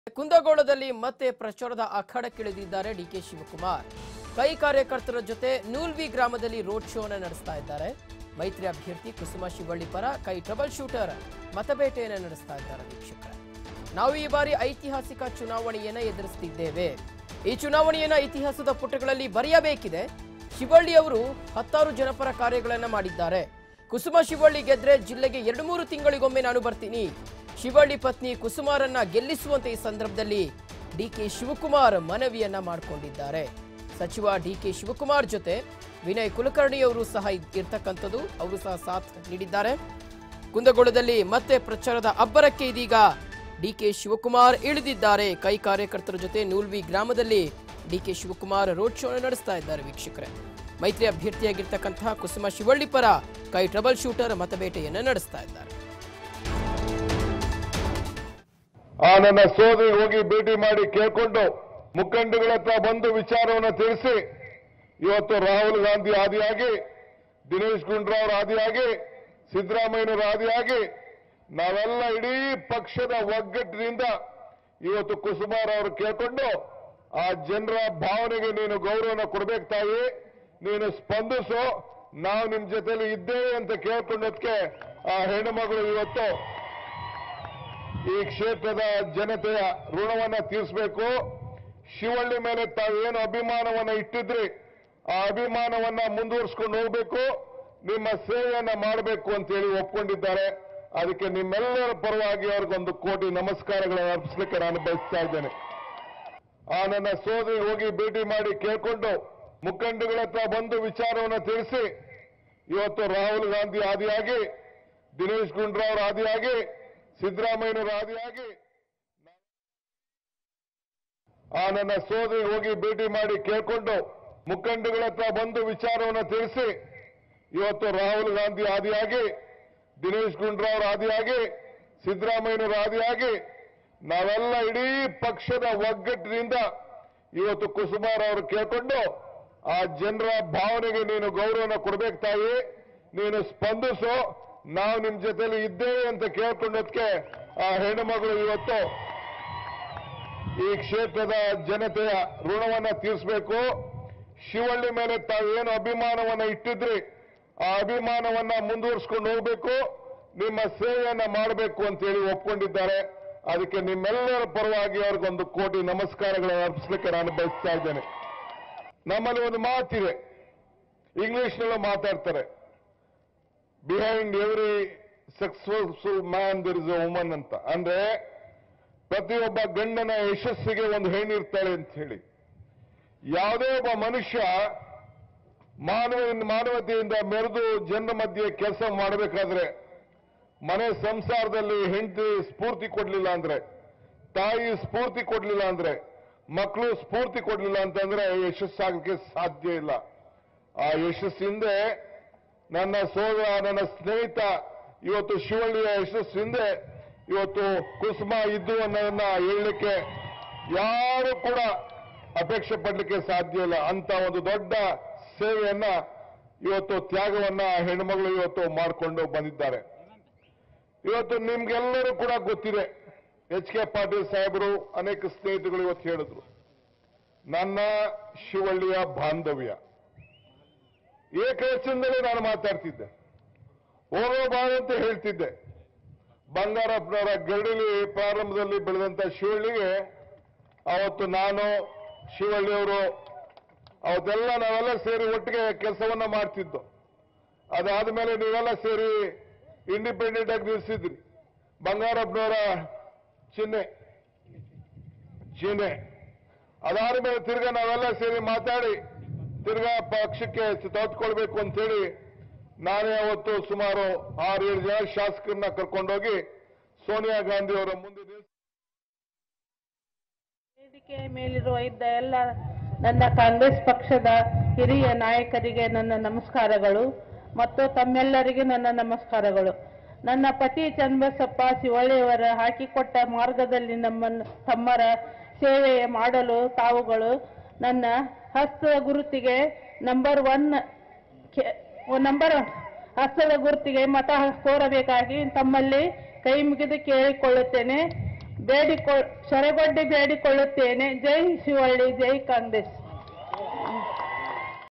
ಕುಂದಗೋಳದಲ್ಲಿ ಮತ್ತೆ ಪ್ರಚಾರದ ಅಖಾಡಕ್ಕಿಳಿದಿದ್ದಾರೆ ಡಿಕೆ ಶಿವಕುಮಾರ್ ಕೈ ಕಾರ್ಯಕರ್ತರ ಜೊತೆ ನೂಲ್ವಿ ಗ್ರಾಮದಲ್ಲಿ ರೋಡ್ ಶೋನ ನಡೆಸ್ತಾ ಇದ್ದಾರೆ ಮೈತ್ರಿ ಅಭ್ಯರ್ಥಿ ಕುಸುಮ ಶಿವಳ್ಳಿ ಪರ ಕೈ ಟ್ರಬಲ್ ಶೂಟರ್ ಮತಬೇಟೆಯನ್ನು ನಡೆಸ್ತಾ ಇದ್ದಾರೆ ವೀಕ್ಷಕರೇ ನಾವು ಈ ಬಾರಿ ಐತಿಹಾಸಿಕ ಚುನಾವಣೆಯನ್ನ ಎದುರಿಸುತ್ತಿದ್ದೇವೆ ಈ ಚುನಾವಣೆಯನ್ನ ಇತಿಹಾಸದ ಪುಟಗಳಲ್ಲಿ ಬರೆಯಬೇಕಿದೆ ಶಿವಳ್ಳಿ ಅವರು ಹತ್ತಾರು ಜನಪರ ಕಾರ್ಯಗಳನ್ನ ಮಾಡಿದ್ದಾರೆ ಕುಸುಮ ಶಿವಳ್ಳಿ ಗೆದ್ರೆ ಜಿಲ್ಲೆಗೆ ಎರಡು ಮೂರು ತಿಂಗಳಿಗೊಮ್ಮೆ ನಾನು ಬರ್ತೀನಿ ಶಿವಳ್ಳಿ ಪತ್ನಿ ಕುಸುಮಾರನ್ನ ಗೆಲ್ಲಿಸುವಂತೆ ಈ ಸಂದರ್ಭದಲ್ಲಿ ಡಿಕೆ ಶಿವಕುಮಾರ್ ಮನವಿಯನ್ನ ಮಾಡಿಕೊಂಡಿದ್ದಾರೆ ಸಚಿವ ಡಿಕೆ ಶಿವಕುಮಾರ್ ಜೊತೆ ವಿನಯ್ ಕುಲಕರ್ಣಿ ಅವರು ಸಹ ಇದ್- ಇರ್ತಕ್ಕಂಥದ್ದು ಅವರು ಸಹ ಸಾಥ್ ನೀಡಿದ್ದಾರೆ ಕುಂದಗೋಳದಲ್ಲಿ ಮತ್ತೆ ಪ್ರಚಾರದ ಅಬ್ಬರಕ್ಕೆ ಇದೀಗ ಡಿಕೆ ಶಿವಕುಮಾರ್ ಇಳಿದಿದ್ದಾರೆ ಕೈ ಕಾರ್ಯಕರ್ತರ ಜೊತೆ ನೂಲ್ವಿ ಗ್ರಾಮದಲ್ಲಿ ಡಿಕೆ ಶಿವಕುಮಾರ್ ರೋಡ್ ಶೋ ನಡೆಸ್ತಾ ಇದ್ದಾರೆ ವೀಕ್ಷಕರೇ ಮೈತ್ರಿ ಅಭ್ಯರ್ಥಿಯಾಗಿರ್ತಕ್ಕಂತಹ ಕುಸುಮ ಶಿವಳ್ಳಿ ಪರ ಕೈ ಟ್ರಬಲ್ ಶೂಟರ್ ಮತಬೇಟೆಯನ್ನು ನಡೆಸ್ತಾ ಇದ್ದಾರೆ ಆ ನನ್ನ ಸೋದರಿ ಹೋಗಿ ಭೇಟಿ ಮಾಡಿ ಕೇಳ್ಕೊಂಡು ಮುಖಂಡಗಳ ಹತ್ರ ಬಂದು ವಿಚಾರವನ್ನು ತಿಳಿಸಿ ಇವತ್ತು ರಾಹುಲ್ ಗಾಂಧಿ ಆದಿಯಾಗಿ ದಿನೇಶ್ ಗುಂಡೂರಾವ್ ಆದಿಯಾಗಿ ಸಿದ್ದರಾಮಯ್ಯನವರ ಆದಿಯಾಗಿ ನಾವೆಲ್ಲ ಇಡೀ ಪಕ್ಷದ ಒಗ್ಗಟ್ಟಿನಿಂದ ಇವತ್ತು ಕುಸುಮಾರ್ ಅವರು ಕೇಳ್ಕೊಂಡು ಆ ಜನರ ಭಾವನೆಗೆ ನೀನು ಗೌರವನ ಕೊಡ್ಬೇಕು ತಾಯಿ ನೀನು ಸ್ಪಂದಿಸು ನಾವು ನಿಮ್ ಜೊತೆಲಿ ಇದ್ದೇವೆ ಅಂತ ಕೇಳ್ಕೊಂಡದಕ್ಕೆ ಆ ಹೆಣ್ಣುಮಗಳು ಇವತ್ತು ಈ ಕ್ಷೇತ್ರದ ಜನತೆಯ ಋಣವನ್ನ ತೀರಿಸಬೇಕು ಶಿವಳ್ಳಿ ಮೇಲೆ ತಾವೇನು ಅಭಿಮಾನವನ್ನ ಇಟ್ಟಿದ್ರಿ ಆ ಅಭಿಮಾನವನ್ನ ಮುಂದುವರಿಸ್ಕೊಂಡು ಹೋಗ್ಬೇಕು ನಿಮ್ಮ ಸೇವೆಯನ್ನ ಮಾಡಬೇಕು ಅಂತ ಹೇಳಿ ಒಪ್ಕೊಂಡಿದ್ದಾರೆ ಅದಕ್ಕೆ ನಿಮ್ಮೆಲ್ಲರ ಪರವಾಗಿ ಅವ್ರಿಗೊಂದು ಕೋಟಿ ನಮಸ್ಕಾರಗಳನ್ನು ಅರ್ಪಿಸಲಿಕ್ಕೆ ನಾನು ಬಯಸ್ತಾ ಇದ್ದೇನೆ ಆ ನನ್ನ ಸೋದರಿ ಹೋಗಿ ಭೇಟಿ ಮಾಡಿ ಕೇಳ್ಕೊಂಡು ಮುಖಂಡಗಳ ಹತ್ರ ಬಂದು ವಿಚಾರವನ್ನು ತಿಳಿಸಿ ಇವತ್ತು ರಾಹುಲ್ ಗಾಂಧಿ ಆದಿಯಾಗಿ ದಿನೇಶ್ ಗುಂಡೂರಾವ್ ಆದಿಯಾಗಿ ಸಿದ್ದರಾಮಯ್ಯನವರ ಆದಿಯಾಗಿ ಆ ನನ್ನ ಸೋದರಿ ಹೋಗಿ ಭೇಟಿ ಮಾಡಿ ಕೇಳ್ಕೊಂಡು ಮುಖಂಡಗಳ ಹತ್ರ ಬಂದು ವಿಚಾರವನ್ನು ತಿಳಿಸಿ ಇವತ್ತು ರಾಹುಲ್ ಗಾಂಧಿ ಆದಿಯಾಗಿ ದಿನೇಶ್ ಗುಂಡೂರಾವ್ ಆದಿಯಾಗಿ ಸಿದ್ದರಾಮಯ್ಯನವರ ಆದಿಯಾಗಿ ನಾವೆಲ್ಲ ಇಡೀ ಪಕ್ಷದ ಒಗ್ಗಟ್ಟಿನಿಂದ ಇವತ್ತು ಕುಸುಮಾರ್ ಅವರು ಕೇಳ್ಕೊಂಡು ಆ ಜನರ ಭಾವನೆಗೆ ನೀನು ಗೌರವನ ಕೊಡ್ಬೇಕು ತಾಯಿ ನೀನು ಸ್ಪಂದಿಸು ನಾವು ನಿಮ್ ಜೊತೆಲಿ ಇದ್ದೇವೆ ಅಂತ ಕೇಳ್ಕೊಂಡದಕ್ಕೆ ಆ ಹೆಣ್ಣುಮಗಳು ಇವತ್ತು ಈ ಕ್ಷೇತ್ರದ ಜನತೆಯ ಋಣವನ್ನ ತೀರಿಸಬೇಕು ಶಿವಳ್ಳಿ ಮೇಲೆ ತಾವೇನು ಅಭಿಮಾನವನ್ನ ಇಟ್ಟಿದ್ರಿ ಆ ಅಭಿಮಾನವನ್ನ ಮುಂದುವರಿಸ್ಕೊಂಡು ಹೋಗ್ಬೇಕು ನಿಮ್ಮ ಸೇವೆಯನ್ನ ಮಾಡಬೇಕು ಅಂತ ಹೇಳಿ ಒಪ್ಕೊಂಡಿದ್ದಾರೆ ಅದಕ್ಕೆ ನಿಮ್ಮೆಲ್ಲರ ಪರವಾಗಿ ಅವ್ರಿಗೊಂದು ಕೋಟಿ ನಮಸ್ಕಾರಗಳನ್ನು ಅರ್ಪಿಸಲಿಕ್ಕೆ ನಾನು ಬಯಸ್ತಾ ಇದ್ದೇನೆ ನಮ್ಮಲ್ಲಿ ಒಂದು ಮಾತಿದೆ ಇಂಗ್ಲಿಷ್ನಲ್ಲೂ ಮಾತಾಡ್ತಾರೆ behind every successful man there is a woman ಅಂತ ಅಂದ್ರೆ ಪ್ರತಿಯೊಬ್ಬ ಗಂಡನ ಯಶಸ್ಸಿಗೆ ಒಂದು ಹೆಣ್ಣಿರ್ತಾಳೆ ಅಂತ ಹೇಳಿ ಯಾವುದೇ ಒಬ್ಬ ಮನುಷ್ಯ ಮಾನವ ಮಾನವತೆಯಿಂದ ಮೆರೆದು ಜನರ ಮಧ್ಯೆ ಕೆಲಸ ಮಾಡಬೇಕಾದ್ರೆ ಮನೆ ಸಂಸಾರದಲ್ಲಿ ಹೆಂಡತಿ ಸ್ಫೂರ್ತಿ ಕೊಡ್ಲಿಲ್ಲ ಅಂದ್ರೆ ತಾಯಿ ಸ್ಫೂರ್ತಿ ಕೊಡ್ಲಿಲ್ಲ ಅಂದ್ರೆ ಮಕ್ಕಳು ಸ್ಫೂರ್ತಿ ಕೊಡ್ಲಿಲ್ಲ ಅಂತಂದ್ರೆ ಯಶಸ್ಸಾಗಕ್ಕೆ ಸಾಧ್ಯ ಇಲ್ಲ ಆ ಯಶಸ್ಸಿಂದೆ ನನ್ನ ಸೋದರ ನನ್ನ ಸ್ನೇಹಿತ ಇವತ್ತು ಶಿವಳ್ಳಿಯ ಯಶಸ್ಸಿಂದೆ ಇವತ್ತು ಕುಸುಮ ಇದ್ದು ಅನ್ನೋದನ್ನ ಹೇಳಲಿಕ್ಕೆ ಯಾರು ಕೂಡ ಅಪೇಕ್ಷೆ ಪಡ್ಲಿಕ್ಕೆ ಸಾಧ್ಯ ಇಲ್ಲ ಅಂತ ಒಂದು ದೊಡ್ಡ ಸೇವೆಯನ್ನ ಇವತ್ತು ತ್ಯಾಗವನ್ನ ಹೆಣ್ಮಗಳು ಇವತ್ತು ಮಾಡಿಕೊಂಡು ಬಂದಿದ್ದಾರೆ ಇವತ್ತು ನಿಮ್ಗೆಲ್ಲರೂ ಕೂಡ ಗೊತ್ತಿದೆ ಎಚ್ ಕೆ ಪಾಟೀಲ್ ಸಾಹೇಬರು ಅನೇಕ ಸ್ನೇಹಿತರು ಇವತ್ತು ಹೇಳಿದ್ರು ನನ್ನ ಶಿವಳ್ಳಿಯ ಬಾಂಧವ್ಯ ಏಕವಚನದಲ್ಲೇ ನಾನು ಮಾತಾಡ್ತಿದ್ದೆ ಹೋಗೋಬಾರ ಅಂತ ಹೇಳ್ತಿದ್ದೆ ಬಂಗಾರಪ್ಪನವರ ಗರಡಿಲಿ ಪ್ರಾರಂಭದಲ್ಲಿ ಬೆಳೆದಂತ ಶಿವಳ್ಳಿಗೆ ಅವತ್ತು ನಾನು ಶಿವಳ್ಳಿಯವರು ಅವತ್ತೆಲ್ಲ ನಾವೆಲ್ಲ ಸೇರಿ ಒಟ್ಟಿಗೆ ಕೆಲಸವನ್ನ ಮಾಡ್ತಿದ್ದು ಅದಾದ ಮೇಲೆ ನೀವೆಲ್ಲ ಸೇರಿ ಇಂಡಿಪೆಂಡೆಂಟ್ ಆಗಿ ನಿಲ್ಲಿಸಿದ್ರಿ ಬಂಗಾರಪ್ಪನವರ ಚಿಹ್ನೆ ಚಿಹ್ನೆ ಅದಾದ ಮೇಲೆ ತಿರ್ಗಾ ನಾವೆಲ್ಲ ಸೇರಿ ಮಾತಾಡಿ ತಿರ್ಗಾ ಪಕ್ಷಕ್ಕೆ ತೆಗೆದುಕೊಳ್ಬೇಕು ಅಂತೇಳಿ ನಾನೇ ಅವತ್ತು ಸುಮಾರು ಆರು ಏಳು ಜನ ಶಾಸಕರನ್ನ ಕರ್ಕೊಂಡೋಗಿ ಸೋನಿಯಾ ಗಾಂಧಿ ಅವರ ಮುಂದೆ ನಿಲ್ಸಿ ವೇದಿಕೆ ಮೇಲಿರುವ ಇದ್ದ ಎಲ್ಲ ನನ್ನ ಕಾಂಗ್ರೆಸ್ ಪಕ್ಷದ ಹಿರಿಯ ನಾಯಕರಿಗೆ ನನ್ನ ನಮಸ್ಕಾರಗಳು ಮತ್ತು ತಮ್ಮೆಲ್ಲರಿಗೆ ನನ್ನ ನಮಸ್ಕಾರಗಳು ನನ್ನ ಪತಿ ಚನ್ನಬಸಪ್ಪ ಶಿವಳ್ಳಿಯವರ ಹಾಕಿಕೊಟ್ಟ ಮಾರ್ಗದಲ್ಲಿ ನಮ್ಮನ್ನು ತಮ್ಮರ ಸೇವೆ ಮಾಡಲು ತಾವುಗಳು ನನ್ನ ಹಸ್ತದ ಗುರುತಿಗೆ ನಂಬರ್ ಒನ್ ಕೆ- ನಂಬರ್ ಹಸ್ತದ ಗುರುತಿಗೆ ಮತ ಕೋರಬೇಕಾಗಿ ತಮ್ಮಲ್ಲಿ ಕೈ ಮುಗಿದು ಕೇಳಿಕೊಳ್ಳುತ್ತೇನೆ ಬೇಡಿಕೊ ಶರಗೊಡ್ಡಿ ಬೇಡಿಕೊಳ್ಳುತ್ತೇನೆ ಜೈ ಶಿವಳ್ಳಿ ಜೈ ಕಾಂಗ್ರೆಸ್